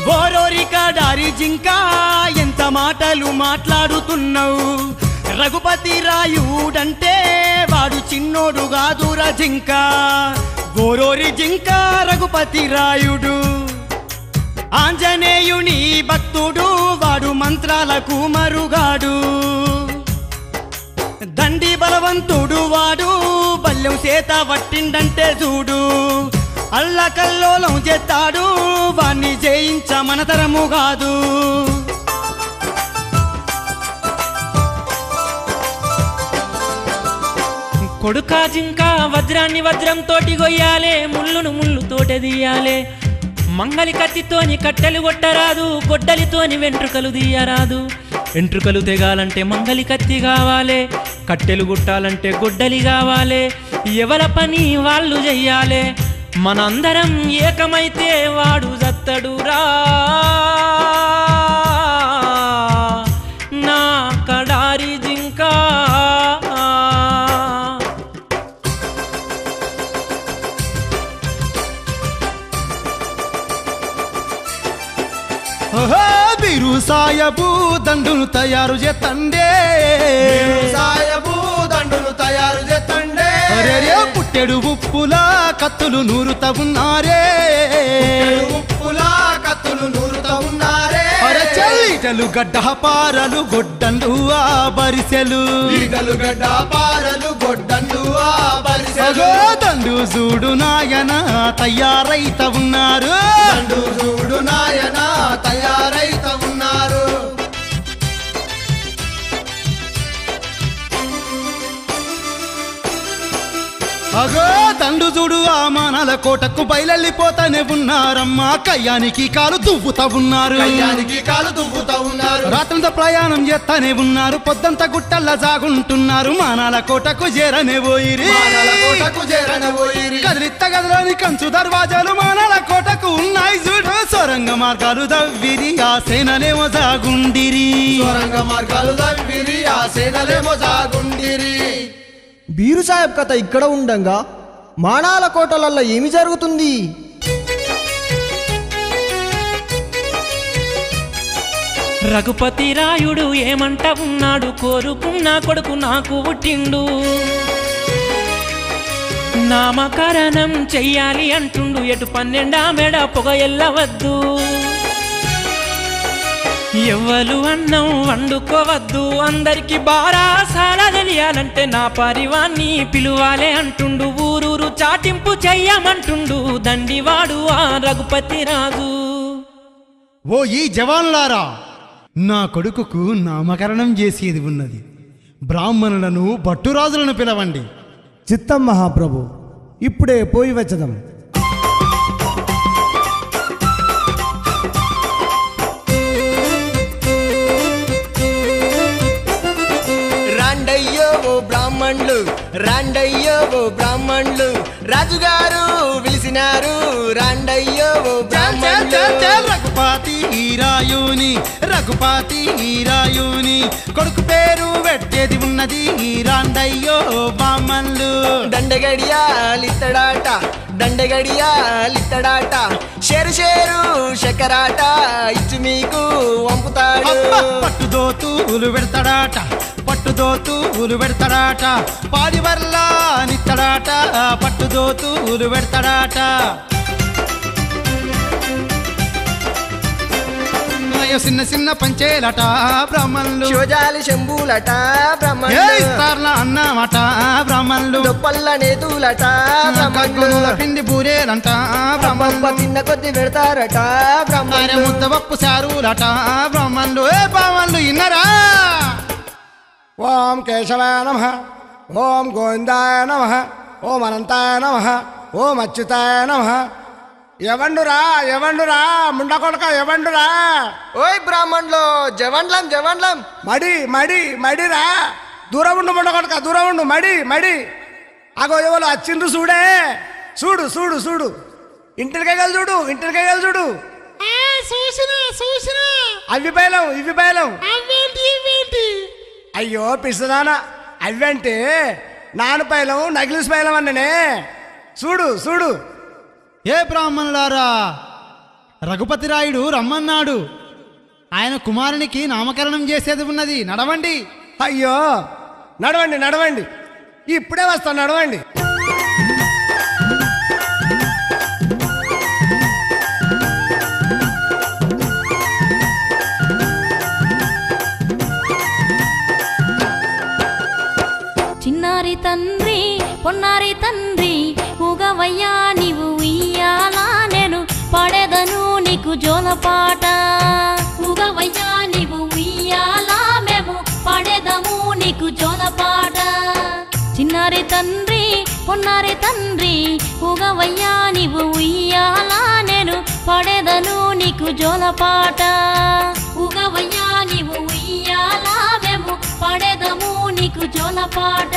ఓరోరి కాడారి జింక ఎంత మాటలు మాట్లాడుతున్నావు రఘుపతి రాయుడంటే వాడు చిన్నోడు కాదురా జింక గోరోరి జింక రఘుపతి రాయుడు ఆంజనేయుని భక్తుడు వాడు మంత్రాలకు మరుగాడు దండి బలవంతుడు వాడు బల్యం చేత పట్టిండంటే చూడు అల్లకల్లోలం చేస్తాడు వాణ్ణి జయించ మనతరము కాదు కొడుకా జింక వజ్రాన్ని వజ్రంతోటి గొయ్యాలే ముళ్ళును ముళ్ళుతోటి తీయాలే మంగలి కత్తితోని కట్టెలు కొట్టరాదు గొడ్డలితోని వెంట్రుకలు తీయరాదు వెంట్రుకలు తెగాలంటే మంగలి కత్తి కావాలే కట్టెలు గుట్టాలంటే గొడ్డలి కావాలే ఎవల పని వాళ్ళు చెయ్యాలే మనందరం ఏకమైతే వాడు జత్తడురా నా కడారి జింకా ఓహో, మీరు సాయబు దండును తయారు చేతండే సాయబు దండును తయారు చేతండే అరే రే, పుట్టెడు ఉప్పులా కత్తులు నూరుతా ఉన్నారే ఉప్పులా కత్తులు నూరుతా ఉన్నారే అరే చల్లిటలు గడ్డ పారలు గొడ్డండు ఆ బరిసెలు ఈగలు గడ్డ పారలు గొడ్డన్లు ఆ బరిసెలు అగో దండు చూడు నాయన తయారైత ఉన్నారు దండు చూడు నాయన తయారైత ఉన్నారు అగో దండు చూడు ఆ మానాల కోటకు బయలెళ్ళిపోతానే ఉన్నారమ్మా కయ్యానికి కాలు దువ్వుతా ఉన్నారు కయ్యానికి కాలు దువ్వుతా ఉన్నారు రాత్రంతా ప్రయాణం చేస్తానే ఉన్నారు పొద్దంతా గుట్టల్లా సాగుంటున్నారు మానాల కోటకు చేరనే పోయిరి మానల కోటకు చేరనబోయిరి కదిలిత్త గదిలోని కంచు దర్వాజాలు మానాల కోటకు ఉన్నాయి చూడు సొరంగ మార్గాలు దవ్విరి ఆ సేనలేమో సాగుండిరి సొరంగ మార్గాలు దవ్విరి ఆ సేనలేమో సాగుండిరి బీరు సాహెబ్ కథ ఇక్కడ ఉండంగా మానాల కోటలల్లో ఏమి జరుగుతుంది రఘుపతి రాయుడు ఏమంట ఉన్నాడు కోరుకున్న కొడుకు నాకు పుట్టిండు నామకరణం చెయ్యాలి అంటుండు ఎటు పన్నెండా మెడ పొగ ఎల్లవద్దు ఎవ్వలు అన్నం వండుకోవద్దు అందరికి బారాసాల తెలియాలంటే నా పరివాన్ని పిలువాలే అంటుండు ఊరూరు చాటింపు చెయ్యమంటుండు దండివాడు ఆ రఘుపతి రాజు ఓ ఈ జవాన్లారా నా కొడుకుకు నామకరణం చేసేది ఉన్నది బ్రాహ్మణులను భట్టురాజులను పిలవండి చిత్తం మహాప్రభు ఇప్పుడే పోయి వచ్చదాం రాండయ్యో ఓ బ్రాహ్మణులు రాండయ్యో ఓ బ్రాహ్మణులు రాజుగారు పిలిచినారు రాండయ్యో ఓ చల్ చల్ చల్ చల్ బ్రాహ్మణులు రఘుపాతి ఈరాయుని రఘుపాతి ఈరాయుని కొడుకు పేరు పెట్టేది ఉన్నది రాండయ్యో బామన్లు దండగడియాలిత్తడాట దండగడియాలిత్తడాట షేరు షేరు శకరాట ఇచ్చు మీకు వంపుతాడు అబ్బ, పట్టుదోతూలు పెడతాడాట పట్టుదోతూలు పెడతాడాట పాడి వల్ల నిత్తడాట పట్టుదోతూలు పెడతాడాట అయ్యో చిన్న చిన్న పంచేలట బ్రాహ్మణులు శివజాలి శంభులట ఏ బ్రహ్మణులు ఇస్తార్లా అన్నమాట బ్రాహ్మణులు దొప్పల్ల నేతులట కక్కుల బ్రహ్మణులు పిండి బూరేలంట అబ్బబ్బ బ్రాహ్మణులు తిన్న కొద్ది పెడతారట ఆయన బ్రహ్మణులు ముద్దపప్పు సారులట బ్రాహ్మణులు ఏ బ్రాహ్మణులు ఇన్నరా ఓం కేశవాయ నమ ఓం గోవిందాయ నమ ఓం అనంతాయ నమ ఓం అచ్యుతాయ నమ ఎవండురా ఎవండురా ముండ కొడక ఎవండురా ఓయ్ బ్రాహ్మణులు జవన్లం జవన్లం మడి మడి మడిరా దూరం ఉండు ముండ కొడక దూరం ఉండు మడి మడి అగో ఎవరు వచ్చిండ్రు చూడే చూడు చూడు చూడు ఇంటికైగలు చూడు ఇంటికైగలు చూడు అవి బయలం ఇవి బయలం అయ్యో పిసదానా అవంటే నాను పైలం నగిలిసి పైలం అన్ననే చూడు చూడు ఏ బ్రాహ్మణులారా రఘుపతిరాయుడు రమ్మన్నాడు ఆయన కుమారునికి నామకరణం చేసేది ఉన్నది నడవండి అయ్యో నడవండి నడవండి ఇప్పుడే వస్తా నడవండి చిన్నారి తండ్రి పొన్నారి తండ్రి ఊగవయ్యా నీవు ఉయ్యాలా నేను పడేదను నీకు జోలపాట ఊగవయ్యా నీవు ఉయ్యాలా మేము పడేదము నీకు జోలపాట చిన్నారి తండ్రి పొన్నారి తండ్రి ఊగవయ్యా నీవు ఉయ్యాలా నేను పడేదను నీకు జోలపాట ఊగవయ్యా నీవు ఉయ్యాలా మేము పడేదము నీకు జోలపాట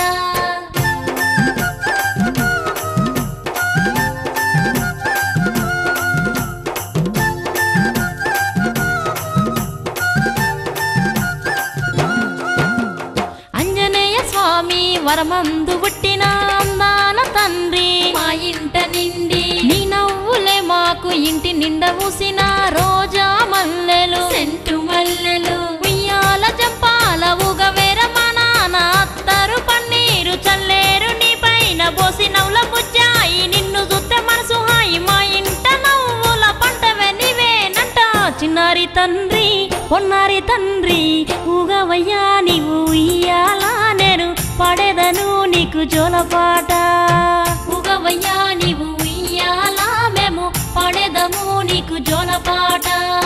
అంజనేయ స్వామి వరమందు పుట్టిన అందాల తండ్రి మా ఇంట నిండి నీ నవ్వులే మాకు ఇంటి నిండా పూసిన రోజా మల్లెలు సెంటు మల్లెలు ఉయ్యాల జంపాల ఉగవేర మా నాన్న అత్తరు పన్నీరు చల్లేరు నీ పైన పోసి నవ్వుల బుజ్జాయి నిన్ను చూస్తే మనసు హాయి మా ఇంట నవ్వుల పంటవే నీవేనంట చిన్నారి తండ్రి పొన్నారి తండ్రి ఊగవయ్యా నీవు ఉయ్యాలా నేను పడేదను నీకు జోలపాట ఊగవయ్యా నీవు ఉయ్యాలా మేము పడేదము నీకు జోలపాట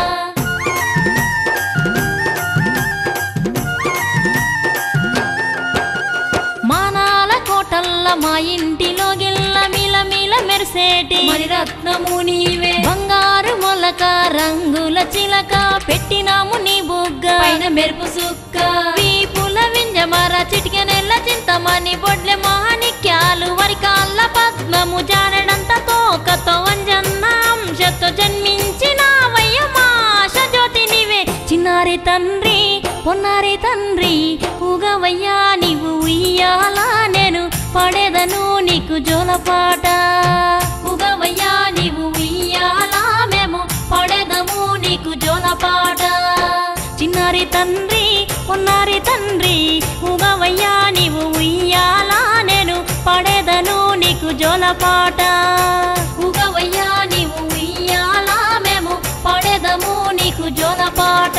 మానాల కోటల్ల మా ఇంటిలో గిల్ల మిల మిల మెరిసేటి మరి రత్నము నీవే బంగారు మొలక రంగుల చిలక పెట్టినాము నీ బుగ్గ పైన మెరుపు సుక్క వీపుల వింజమర చిటిక నెల్ల చింతమని బొడ్లె మాణిక్యాలు వరి కాళ్ళ పద్మము జానడంత తోకతో వంజన్న అంశతో జన్మించిన వయ్యమాశ జ్యోతి నీవే చిన్నారి తండ్రి పొన్నారి తండ్రి ఊగవయ్యా నీవు ఉయ్యాలా నేను పడేదను నీకు జోలపాట ఊగవయ్యా నీవు ఉయ్యాలా మేము పడేదము నీకు జోలపాట చిన్నారి తండ్రి పొన్నారి తండ్రి ఊగవయ్యా నీవు ఉయ్యాలా నేను పడేదను నీకు జోలపాట ఊగవయ్యా నీవు ఉయ్యాలా మేము పడేదము నీకు జోలపాట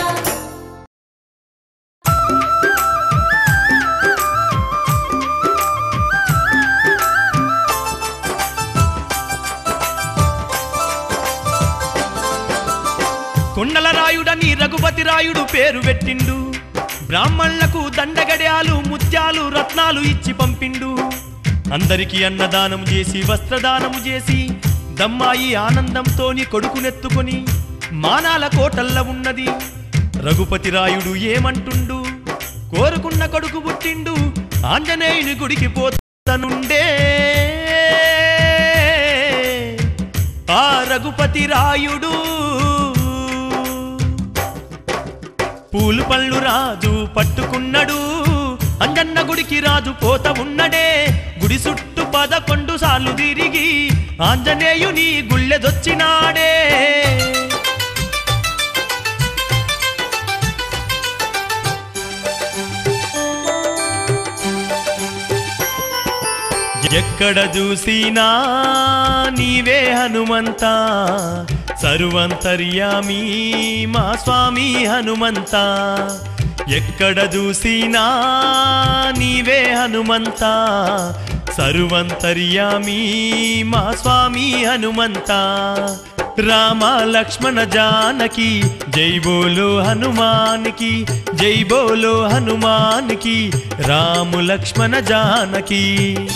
కొండల రాయుడని రఘుపతి రాయుడు పేరు పెట్టిండు బ్రాహ్మణులకు దండగడ్యాలు ముత్యాలు రత్నాలు ఇచ్చి పంపిండు అందరికీ అన్నదానం చేసి వస్త్రదానము చేసి దమ్మాయి ఆనందంతోని కొడుకునెత్తుకొని మానాల కోటల్ల ఉన్నది రఘుపతి రాయుడు ఏమంటుండు కోరుకున్న కొడుకు పుట్టిండు ఆంజనేయుని గుడికి పోతనుండే ఆ రఘుపతి రాయుడు పూలు పళ్ళు రాజు పట్టుకున్నాడు అంజన్న గుడికి రాజు పోత ఉన్నడే గుడి చుట్టూ పదకొండు సార్లు తిరిగి ఆంజనేయుని గుళ్ళెదొచ్చినాడే ఎక్కడ చూసినా నీవే హనుమంత సర్వంతర్యామి మా స్వామి హనుమంత ఎక్కడ చూసినా నీవే హనుమంత సర్వంతర్యామి మా స్వామి హనుమంత రామ లక్ష్మణ జానకి జై బోలో హనుమానికి జై బోలో హనుమానికి రాము లక్ష్మణ జానకి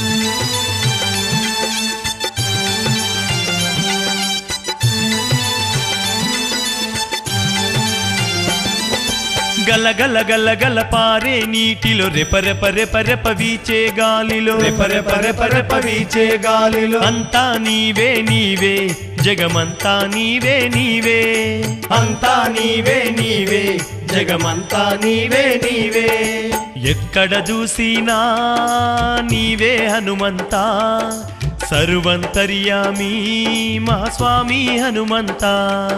గల గల గల గల పారే నీటిలో రెప రెప రెప రెప వీచే గాలిలో రెప రెప రెప రెప వీచే గాలిలో అంతా నీవే నీవే జగమంతా నీవే నీవే అంతా నీవే నీవే జగమంతా నీవే నీవే ఎక్కడ చూసినా నీవే హనుమంతా సర్వంతర్యామి మా స్వామి హనుమంతా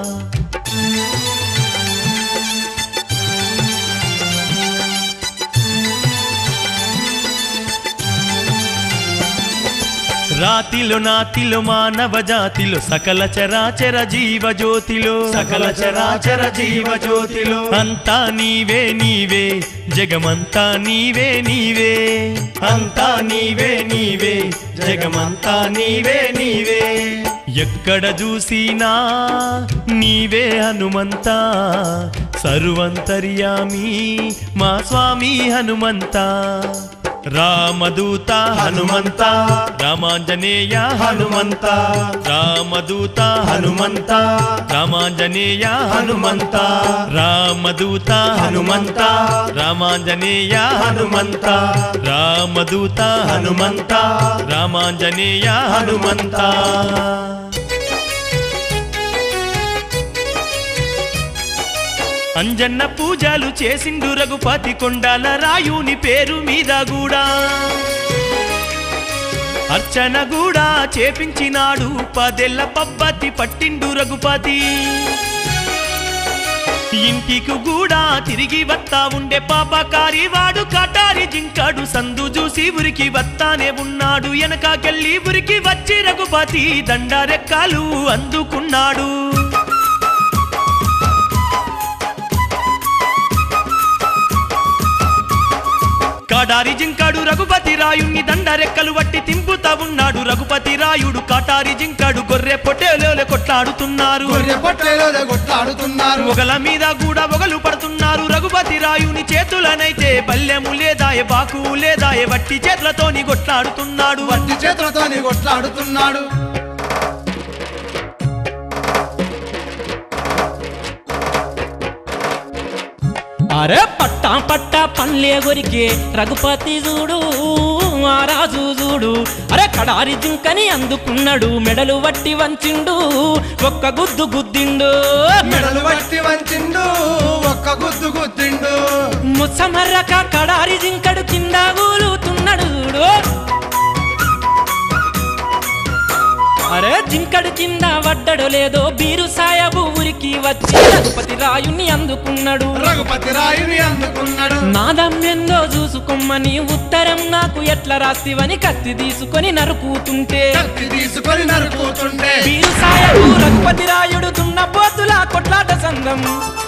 రాతిలో నాతిలో మానవ జాతిలో సకల చరాచర జీవ జ్యోతిలో సకల చరాచర జీవ జ్యోతిలో అంతా నీవే నీవే జగమంతా నీవే నీవే అంతా నీవే నీవే జగమంతా నీవే నీవే ఎక్కడ చూసినా నీవే హనుమంతా సర్వంతర్యామి మా స్వామి హనుమంతా రామదూత హనుమంత రామాంజనేయ హనుమంత రామదూత హనుమంత రామాంజనేయ హనుమంత రామదూత హనుమంత రామాంజనేయ హనుమంత రామదూత హనుమంత రామాంజనేయ హనుమంత అంజన్న పూజలు చేసిండు రఘుపతి కొండాల రాయుని పేరు మీద కూడా అర్చన కూడా చేపించినాడు పదెల్ల పబ్బతి పట్టిండు రఘుపతి ఇంటికి కూడా తిరిగి వత్తా ఉండే పాపకారి వాడు కటారి జింకాడు సందు చూసి ఉరికి వత్తానే ఉన్నాడు వెనకాకెళ్ళి ఉరికి వచ్చి రఘుపతి దండారెక్కాలు అందుకున్నాడు కాటారి జింకాడు రఘుపతి రాయుణ్ణి దండరెక్కలు వట్టి తింపుతా ఉన్నాడు రఘుపతి రాయుడు కాటారి జింకాడు గొర్రె పొట్టేలోలే కొట్లాడుతున్నారు గొర్రె పొట్టేలో కొట్లాడుతున్నారు ఒకల మీద కూడా ఒకలు పడుతున్నారు రఘుపతి రాయుని చేతులనైతే బల్యము లేదాయే బాకు లేదాయే వట్టి చేతులతోని కొట్లాడుతున్నాడు వట్టి చేతులతోని కొట్లాడుతున్నాడు అరే పట్టా పట్టా పన్లే గొరికే రఘుపతి చూడు ఆ రాజు చూడు అరే కడారి జింకని అందుకున్నాడు మెడలు వట్టి వంచిండు ఒక్క గుద్దు గుద్దిండు మెడలు వట్టి వంచిండు ఒక్క గుద్దు గుద్దిండు ముసమర్రక కడారి జింకడు కింద కూలుతున్నాడు చూడు అరే జింకడు కింద వడ్డడు లేదో బీరు సాయబు ఊరికి వచ్చి రఘుపతి రాయుని అందుకున్నాడు రఘుపతి రాయుని అందుకున్నాడు నాదమ్మెందో చూసుకోమని ఉత్తరం నాకు ఎట్లా రాస్తివని కత్తి తీసుకొని నరుకుతుంటే కత్తి తీసుకొని నరుకుతుండే బీరు సాయబు రఘుపతి రాయుడు దున్నపోతుల కొట్లాట సంఘం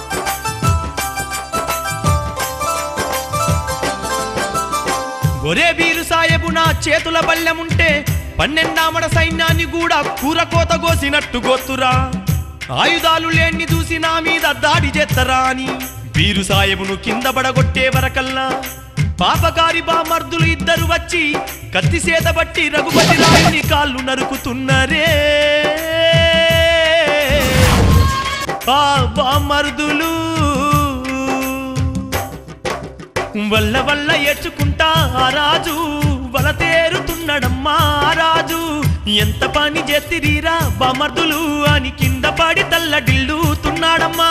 ఒరే వీరు సాయబు నా చేతుల బల్లెముంటే పన్నెండామడ సైన్యాన్ని కూడా కూరకోత కోసినట్టు గొత్తురా ఆయుధాలు లేని చూసి నా మీద దాడి చేత్తరా అని వీరు సాయబును కింద పడగొట్టే వరకల్లా పాపకారి బామర్దులు ఇద్దరు వచ్చి కత్తి సేత బట్టి రఘుపతి రాయుని కాళ్ళు నరుకుతున్నరే ఆ బామర్దులు వల్ల వల్ల ఏడ్చుకుంటా ఆ రాజు వల తేరుతున్నాడమ్మా ఆ రాజు ఎంత పని చేతిరీరా బామర్దులు అని కింద పడి తల్లడిల్లుతున్నాడమ్మా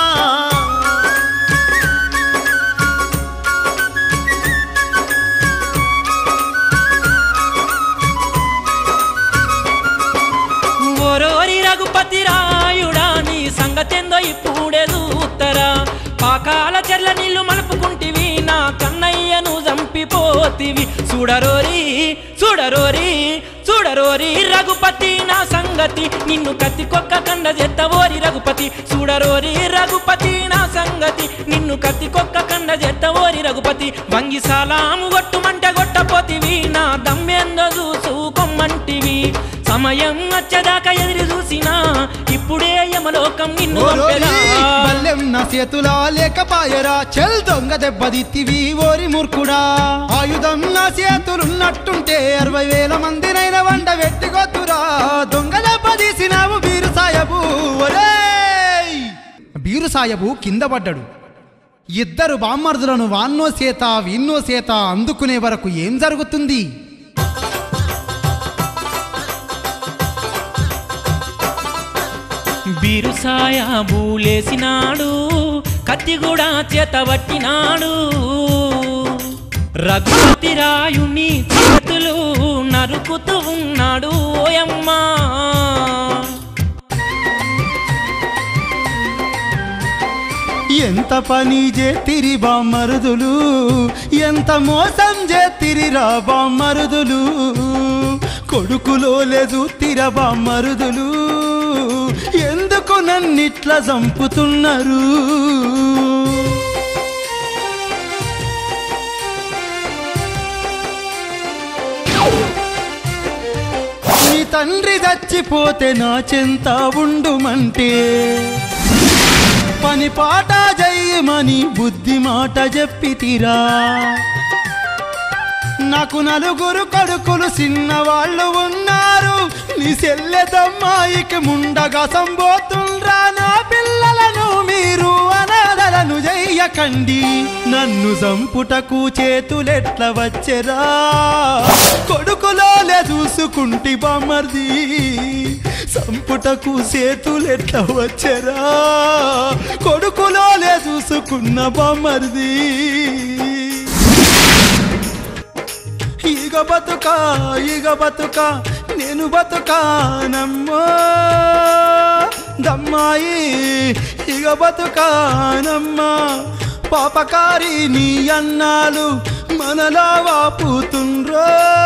ఓరోరి రఘుపతి రాయుడా నీ సంగతెందో ఇప్పుడే చూత్తరా పాకాల చెర్ల నీళ్లు మలుపుకుంటివి నా కన్నయ్యను చంపిపోతివి చూడరోరి చూడరోరి చూడరోరి రఘుపతి నా సంగతి నిన్ను కత్తి కొక్క కండ చెత్తవోరి రఘుపతి చూడరోరి రఘుపతి నా సంగతి నిన్ను కత్తి కొక్క కండ చెత్తవోరి రఘుపతి వంగి సాలాము గొట్టుమంటే గొట్టపోతివి నా దమ్మెందో చూసుకోమ్మంటివి సమయం వచ్చేదాకా ఎదురు చూసినా ఇప్పుడే యమలోకం నిన్ను ఓరోరి, పంపెదా. బల్లెం నా చేతులా లేకపాయరా చెల్ దొంగ దెబ్బదిత్తివి ఓరి మూర్ఖుడా ఆయుధం నా చేతులున్నట్టుంటే అరవై వేల మందినైన వండ వెట్టిగొద్దురా దొంగ దెబ్బదీసినావు బీరు సాయబు ఒరేయ్ బీరు సాయబు కింద పడ్డాడు ఇద్దరు బామ్మర్దులను వాన్నో సేత వీన్నో సేత అందుకునే వరకు ఏం జరుగుతుంది బిరుసాయ బూలేసినాడు కత్తి కూడా చేతబట్టినాడు రఘుపతి రాయుని చేతులు నరుకుతూ ఉన్నాడు ఓయమ్మా ఎంత పని చేతిరి బామ్మరుదులు ఎంత మోసం చేతిరిరా బామ్మరుదులు కొడుకులో లేదు తిర బామ్మరుదులు ఎందుకు నన్నిట్లా చంపుతున్నారు నీ తండ్రి చచ్చిపోతే నా చెంత ఉండుమంటే పని పాట జయ్యమని బుద్ధి మాట చెప్పితిరా నాకు నలుగురు కొడుకులు చిన్నవాళ్ళు ఉన్నారు నీ సెల్లెదమ్మాయికి ముండగా సంబోతుండ్రా నా పిల్లలను మీరు అనాథలను చెయ్యకండి నన్ను సంపుటకు చేతులెట్ల వచ్చెరా కొడుకులోలే చూసుకుంటి బామర్ది సంపుటకు చేతులెట్ల వచ్చెరా కొడుకులోలే చూసుకున్న బామర్ది ఈగ బతుక ఈగ బతుక నేను బతుకానమ్మో దమ్మాయి ఈగ బతుకానమ్మా పాపకారి నీ అన్నాలు మనలా వాపుతుండ్రో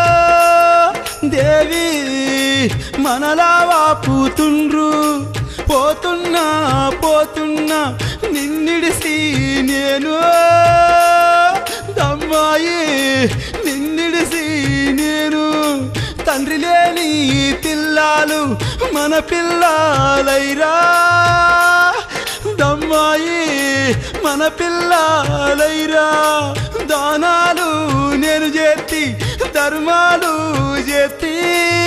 దేవి మనలా వాపుతుండ్రు పోతున్నా పోతున్నా నిన్నిడిసి నేను దమ్మాయి నిన్నిడిసి నేను తండ్రి లేని పిల్లాలు మన పిల్లాలైరా దమ్మాయి మన పిల్లాలైరా దానాలు నేను చేతి ధర్మాలు చేతి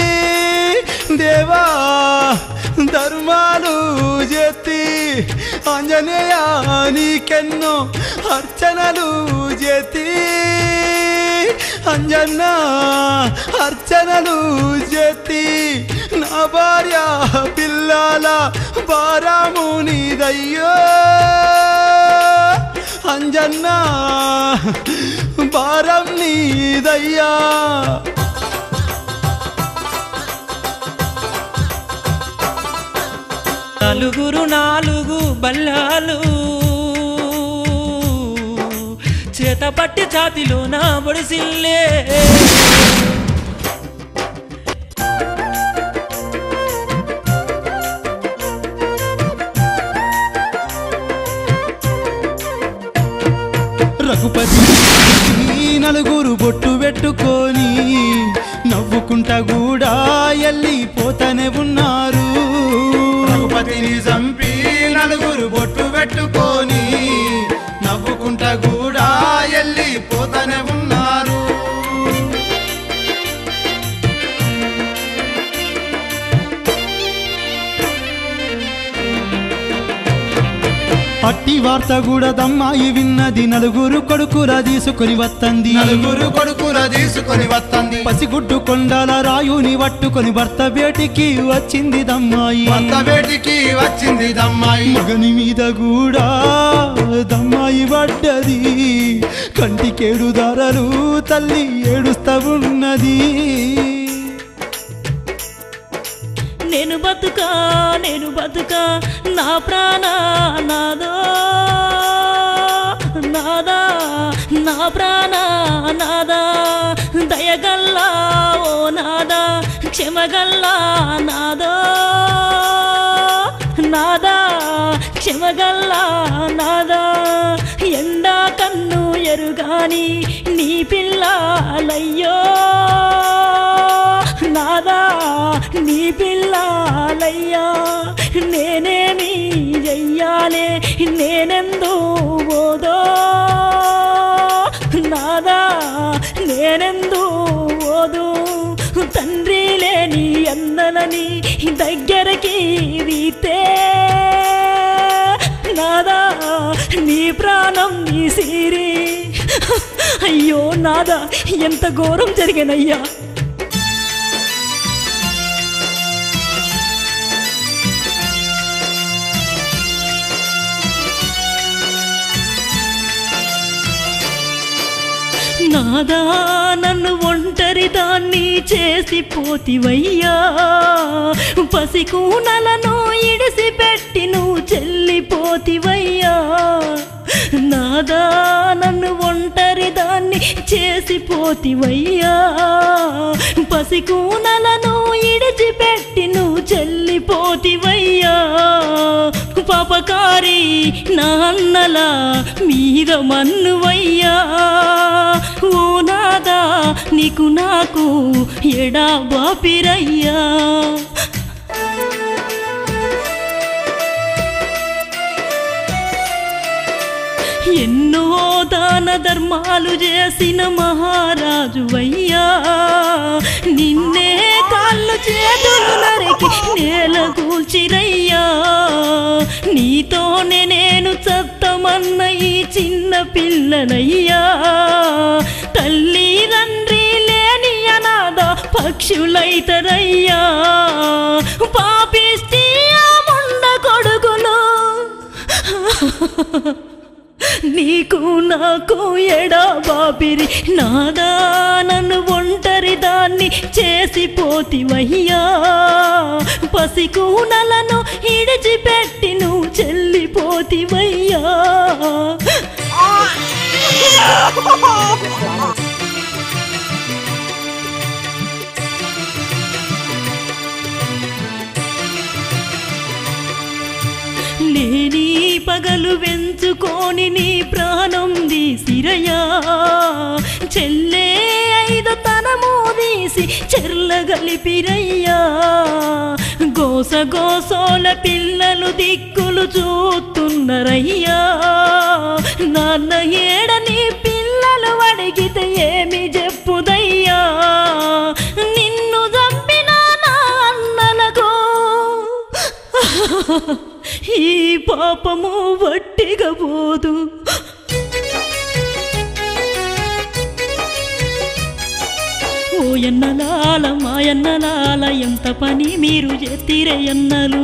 దేవా ధర్మాలు చేతి ఆంజనేయ నీకెన్నో అర్చనలు చేతి అంజన్న అర్చనలు చేతి నా భార్య పిల్లల బారామునిదయ్యో అంజన్న భారం నీదయ్యా నలుగురు నాలుగు బల్లాలు చేత పట్టి ఛాతిలో నా బొడిసిల్లే రఘుపతి నలుగురు బొట్టు పెట్టుకొని నవ్వుకుంటా కూడా వెళ్ళిపోతూనే ఉన్నారు రఘుపతిని చంపి నలుగురు బొట్టు పెట్టుకొని నవ్వుకుంటా కూడా వెళ్ళిపోతూనే ఉన్నారు అట్టి వార్త కూడా దమ్మాయి విన్నది నలుగురు కొడుకుల తీసుకొని వత్తంది నలుగురు కొడుకుల తీసుకొని వస్తుంది పసిగుడ్డు కొండల రాయుని పట్టుకొని భర్త బేటికి వచ్చింది దమ్మాయి కొత్త వేటికి వచ్చింది దమ్మాయి మగని మీద కూడా దమ్మాయి పడ్డది కంటికేడు దారలు తల్లి ఏడుస్తా ఉన్నది నేను బతుకా నేను బతుకా నా ప్రాణ నాదో నాదా నా ప్రాణ నాదా దయగల్లా ఓ నాదా క్షమగల్లా నాదో నాదా క్షమగల్లా నాదా ఎండా కన్ను ఎరుగాని నీ పిల్లలయ్యో నాదా నీ పిల్లలయ్యా నేనేమి చెయ్యాలే నేనెందు ఓదో నాదా నేనెందు ఓదు తండ్రి లేని అందనని దగ్గరకి వీతే నాదా నీ ప్రాణం నీ సిరి అయ్యో నాదా ఎంత ఘోరం జరిగినయ్యా నాదా నన్ను ఒంటరి దాన్ని చేసి పోతివయ్యా పసికూనలను ఇడిసి పెట్టి నువ్వు చెల్లిపోతివయ్యా నాదా నన్ను ఒంటరి దాన్ని చేసి పోతివయ్యా పసికూనలను ఇడిచిపెట్టి నువ్వు చెల్లిపోతివయ్యా పాపకారి నా అన్నలా మీద మన్నువయ్యా ఓ నాదా నీకు నాకు ఎడా బాపిరయ్యా ఎన్నో దాన ధర్మాలు చేసిన మహారాజు అయ్యా నిన్నే కాళ్ళు చేతులు నరికి నేల కూల్చిరయ్యా నీతోనే నేను చత్తమన్న ఈ చిన్న పిల్లనయ్యా తల్లి తండ్రి లేని అనాథ పక్షులైతరయ్యా పాపిస్తీ ఆ ముండ కొడుకును నీకు నాకు ఎడా బాపిరి నాదా నన్ను ఒంటరి దాన్ని చేసి పోతివయ్యా పసికూనలను ఇడిచిపెట్టి నువ్వు చెల్లిపోతివయ్యా లేని పగలు వెంచుకొని నీ ప్రాణం తీసిరయ్యా చెల్లే ఐదు తనము తీసి చెర్ల గలిపిరయ్యా గోస గోసోల పిల్లలు దిక్కులు చూస్తున్నారయ్యా నాన్న ఏడని పిల్లలు అడిగితే ఏమి చెప్పుదయ్యా నిన్ను చంపిన నా అన్నలకు ఈ పాపము వట్టిగా పోదు ఓ ఎన్నలాల మాయన్నలాల ఎంత పని మీరు చేతిరే ఎన్నలు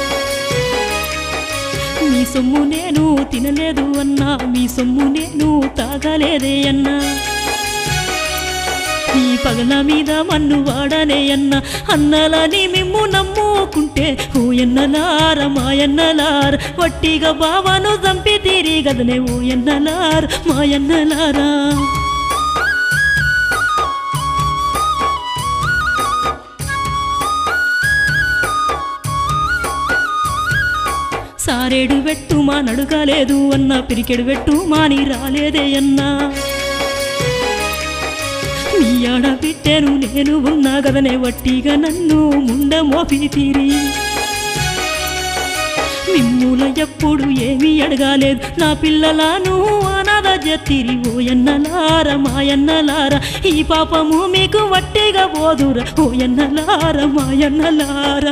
మీ సొమ్ము నేను తినలేదు అన్నా మీ సొమ్ము నేను తాగలేదే అన్నా ఈ పగల మీద మన్ను వాడనే అన్న అన్నలని మిమ్ము నమ్ముకుంటే ఓ ఎన్నలార మాయన్నలార వట్టిగా బావను చంపి తీరి గదనే ఓ ఎన్నలార మాయన్నలారా సారేడు పెట్టు మా నడుగలేదు అన్న పిరికెడు పెట్టు మాని రాలేదే అన్నా మీ ఆడబిడ్డను నేను ఉన్నా కదనే వట్టిగా నన్ను ముండ మోపి తీరి మిమ్ముల ఎప్పుడు ఏమీ అడగాలేదు నా పిల్లలను అనాథ జతిరి ఓయన్నలార మాయన్నలార ఈ పాపము మీకు వట్టిగా పోదురా ఓయన్నలార మాయన్నలారా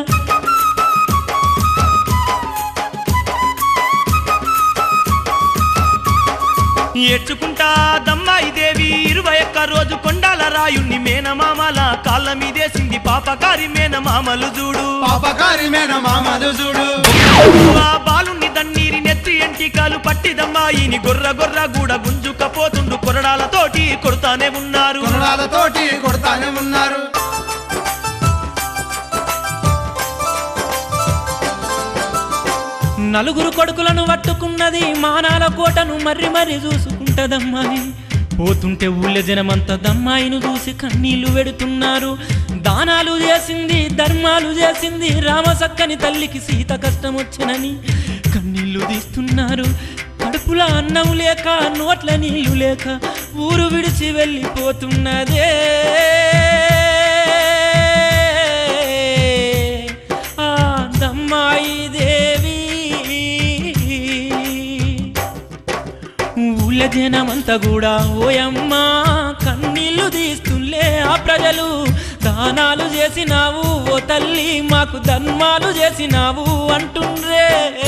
ఏడ్చుకుంటా దమ్మాయి దేవి ఇరవై ఒక్క రోజు కొండాల రాయుణ్ణి మేనమామల కాళ్ళ మీదేసింది పాపకారి మేనమామలు చూడు పాపకారి మేన మామలు చూడు ఆ బాలుని దన్నీరి నెత్తి ఎంటికాలు పట్టిదమ్మాయిని గొర్ర గొర్ర గూడ గుంజుకపోతుండు కొరడాలతోటి కొడతానే ఉన్నారు కొరడాలతోటి కొడతానే ఉన్నారు నలుగురు కొడుకులను పట్టుకున్నది మానాల కోటను మర్రి మర్రి చూసుకుంటదమ్మాయి పోతుంటే ఊళ్ళ జనమంతా దమ్మాయిను చూసి కన్నీళ్లు వెడుతున్నారు దానాలు చేసింది ధర్మాలు చేసింది రామసక్కని తల్లికి సీత కష్టం వచ్చనని కన్నీళ్లు తీస్తున్నారు కడుపుల అన్నం లేక నోట్ల నీళ్లు లేక ఊరు విడిచి వెళ్ళిపోతున్నదే ఆ దమ్మాయి దేవి ఊళ్ళ జనమంతా కూడా ఓయమ్మా కన్నీళ్లు తీస్తులే ఆ ప్రజలు దానాలు చేసినావు ఓ తల్లి మాకు ధర్మాలు చేసినావు అంటుండ్రే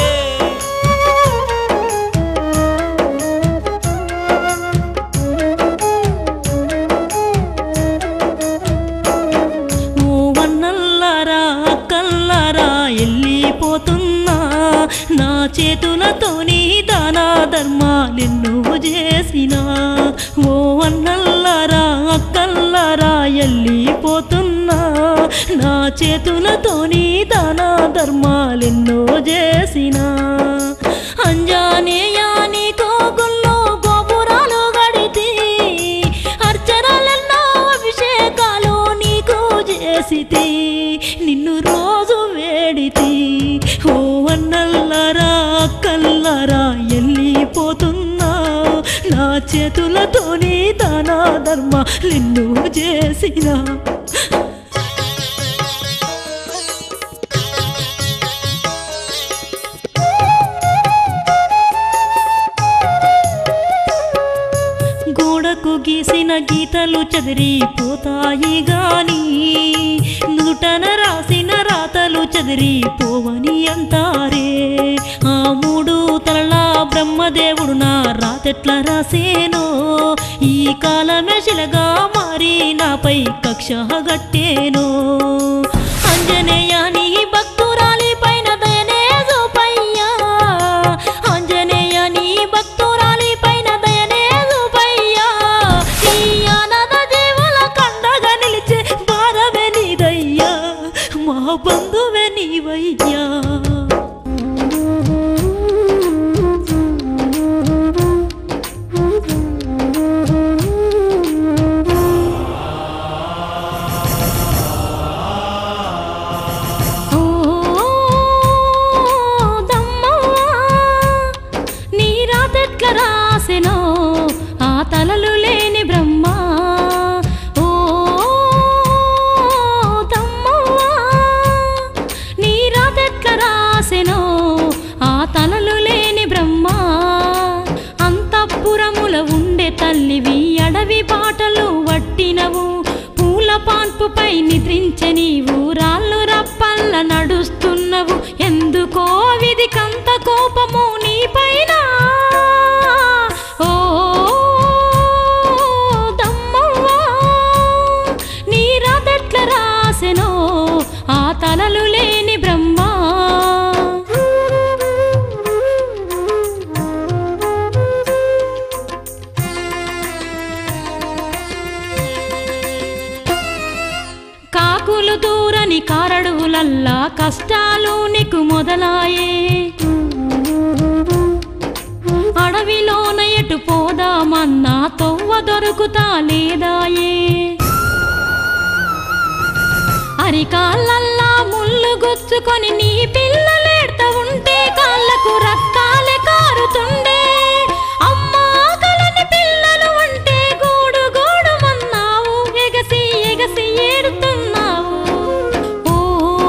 ఓ వన్నల్లారా అక్కల్లారా వెళ్ళిపోతున్నా నా చేతులతోని దానా ధర్మాలెన్నో చేసిన ఓ అన్నల్లారా అక్క అన్నల్లారా ఎల్లిపోతున్నా నా చేతులతోని దాన ధర్మాలెన్నో చేసినా అంజానేయ నీకో గుళ్ళో గోపురాలు గడితి అర్చనలెన్నో అభిషేకాలు నీకు చేసితి నిన్ను రోజు వేడితి ఓ అన్నల్లారా అక్కల్లారా ఎల్లిపోతున్నా నా చేతులతోని దాన ధర్మ నిన్ను చేసినా గోడకు గీసిన గీతలు చెదిరిపోతాయి గాని నుటన రాసిన రాతలు చెదిరిపోవని అంటారే ఆ మూడు తలల బ్రహ్మదేవుడు నా రాతెట్ల రాసేనో ఈ కాలమే శిలగా మారి నాపై కక్ష గట్టేనో అంజనేయ నీ భక్తురాలి పైన దయనే చూపయ్యా ఆంజనేయ నీ భక్తురాలి పైన దయనే చూపయ్యా ఈ అనాథ జీవుల కండగా నిలిచే భారమే నీదయ్యా మా బంధువే నీవయ్యా ఓ దమ్మవ్వ, నీ రాతెట్ల రాసెనో ఆ తలలు లేని బ్రహ్మ ఓ దమ్మవ్వ, నీ రాతెట్ల రాసెనో ఆ తలలు లేని బ్రహ్మ అంతఃపురముల ఉండే తల్లివి అడవి బాటలు వట్టినవు పూల పాన్పుపై నిద్రించే నీవు రాళ్ళు రప్పల్ల నడుస్తున్నవు ఎందుకో విధి కంత కోపము నీపైన ఓ దమ్మవ్వ, నీ రాతెట్ల రాసెనో ఆ తలలు లేని బ్రహ్మ కాకులు దూరని కారడువులల్లా కష్టాలు నీకు మొదలాయే అడవిలోన ఎటు పోదామన్నా తొవ్వ దొరుకుతా లేదాయే అరికాళ్ళల్లా ముళ్ళు గుచ్చుకొని నీ పిల్లలేడ్త ఉంటే కాళ్ళకు రక్తాలే కారుతుండే అమ్మా కలని పిల్లలు ఉంటే గూడు గూడు మన్నావు ఎగసి ఎగసి ఏడుతున్నావు ఓ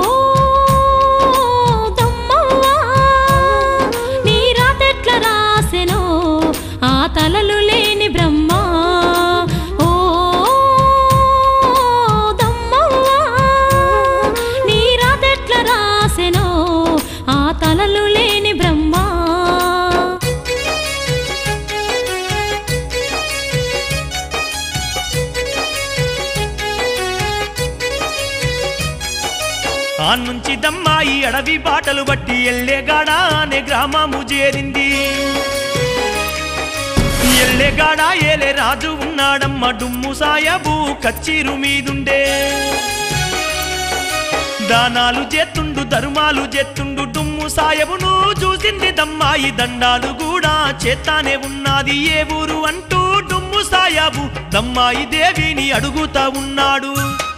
దమ్మవ్వా, నీ రాతెట్ల రాసెనో ఆ తలలు లేని బ్రహ్మ ఓ దమ్మవ్వా, నీ రాతెట్ల రాసెనో ఆ తలలు లేని బ్రహ్మ ఆ నుంచి దమ్మాయి అడవి బాటలు బట్టి ఎల్లేగాడ అనే గ్రామము చేరింది ఎల్లేగాడ ఏలే రాజు ఉన్నాడమ్మ డుమ్ము సాయబు కచ్చిరు మీదుండే దానాలు చేతుండు ధర్మాలు చేతుండు డుమ్ము సాయబును చూసింది దమ్మాయి దండాలు కూడా చేతానే ఉన్నది ఏ ఊరు అంటూ డుమ్ము సాయబు దమ్మాయి దేవిని అడుగుతా ఉన్నాడు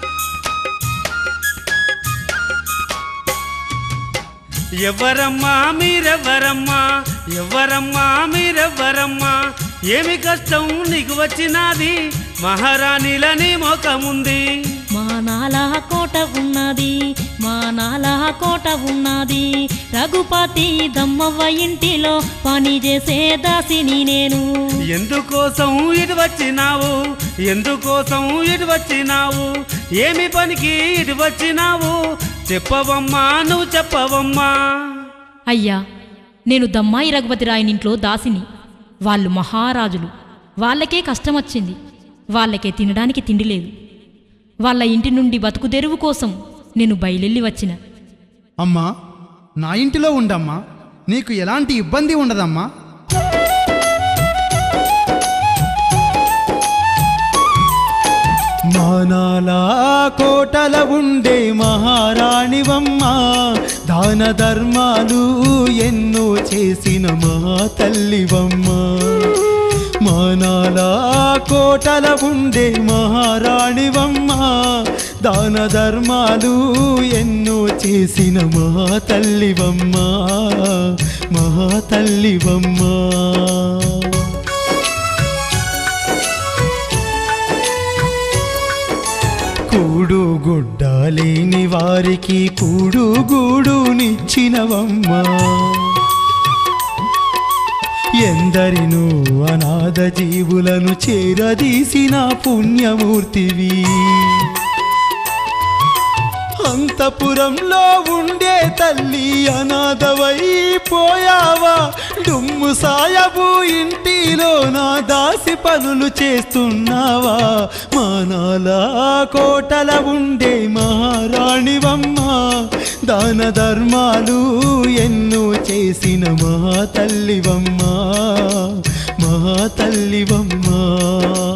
ఎవరమ్మా మీరెవరమ్మా ఎవరమ్మా మీరెవరమ్మా ఏమి కష్టం నీకు వచ్చినాది మహారాణిలని మోకముంది మా నాల కోట ఉన్నది మా నాల కోట ఉన్నది రఘుపతి దమ్మవ్వ ఇంటిలో పని చేసే దాసిని నేను ఎందుకోసం ఇటు వచ్చినావు ఎందుకోసం ఇటు వచ్చినావు ఏమి పనికి ఇటు వచ్చినావు చెప్పవమ్మా నువ్వు చెప్పవమ్మా అయ్యా నేను దమ్మాయి రఘుపతి రాయనింట్లో దాసిని వాళ్ళు మహారాజులు వాళ్ళకే కష్టం వచ్చింది వాళ్ళకే తినడానికి తిండి లేదు వాళ్ళ ఇంటి నుండి బతుకు తెరువు కోసం నేను బయలెళ్ళి వచ్చిన అమ్మా నా ఇంటిలో ఉండమ్మా నీకు ఎలాంటి ఇబ్బంది ఉండదమ్మా మానాల కోటల ఉండే మహారాణివమ్మ దాన ధర్మాలు ఎన్నో చేసిన మా తల్లివమ్మ మానాల కోటల ఉండే మహారాణివమ్మ దాన ధర్మాలు ఎన్నో చేసిన మా తల్లివమ్మ మా తల్లివమ్మ కూడు గుడ్డ లేని వారికి కూడు గూడునిచ్చినవమ్మా ఎందరినూ అనాథ జీవులను చేరదీసిన పుణ్యమూర్తివి అంతపురంలో ఉండే తల్లి అనాథవైపోయావా డుమ్ము సాయబు ఇంటిలో నా దాసి పనులు చేస్తున్నావా మానాల కోటల ఉండే మహారాణివమ్మ దాన ధర్మాలు ఎన్నో చేసిన మా తల్లివమ్మ మా తల్లివమ్మ